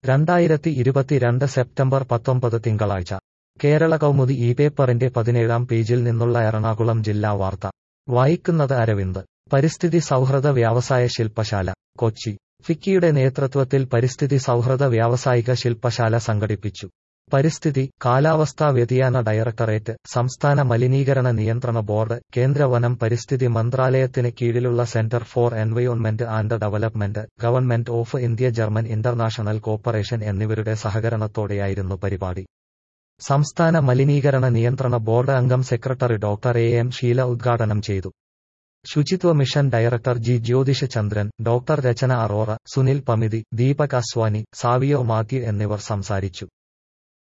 രണ്ടായിരത്തി ഇരുപത്തിരണ്ട് സെപ്റ്റംബർ പത്തൊമ്പത് തിങ്കളാഴ്ച കേരള കൗമുദി ഈ പേപ്പറിന്റെ പതിനേഴാം പേജിൽ നിന്നുള്ള എറണാകുളം ജില്ലാ വാർത്ത വായിക്കുന്നത് അരവിന്ദ് പരിസ്ഥിതി സൗഹൃദ വ്യാവസായ ശില്പശാല കൊച്ചി ഫിക്കിയുടെ നേതൃത്വത്തിൽ പരിസ്ഥിതി സൗഹൃദ വ്യാവസായിക ശില്പശാല സംഘടിപ്പിച്ചു പരിസ്ഥിതി കാലാവസ്ഥാ വ്യതിയാന ഡയറക്ടറേറ്റ് സംസ്ഥാന മലിനീകരണ നിയന്ത്രണ ബോർഡ് കേന്ദ്ര വനം പരിസ്ഥിതി മന്ത്രാലയത്തിന് കീഴിലുള്ള centre for environment and development government of India German international corporation എന്നിവരുടെ സഹകരണത്തോടെയായിരുന്നു പരിപാടി സംസ്ഥാന മലിനീകരണ നിയന്ത്രണ ബോർഡ് അംഗം secretary doctor A M Sheela ഉദ്ഘാടനം ചെയ്തു ശുചിത്വ mission director G Jyothisha Chandran doctor Rachana Arora Sunil Pamithi Deepak Aswani Savio Mathew എന്നിവർ സംസാരിച്ചു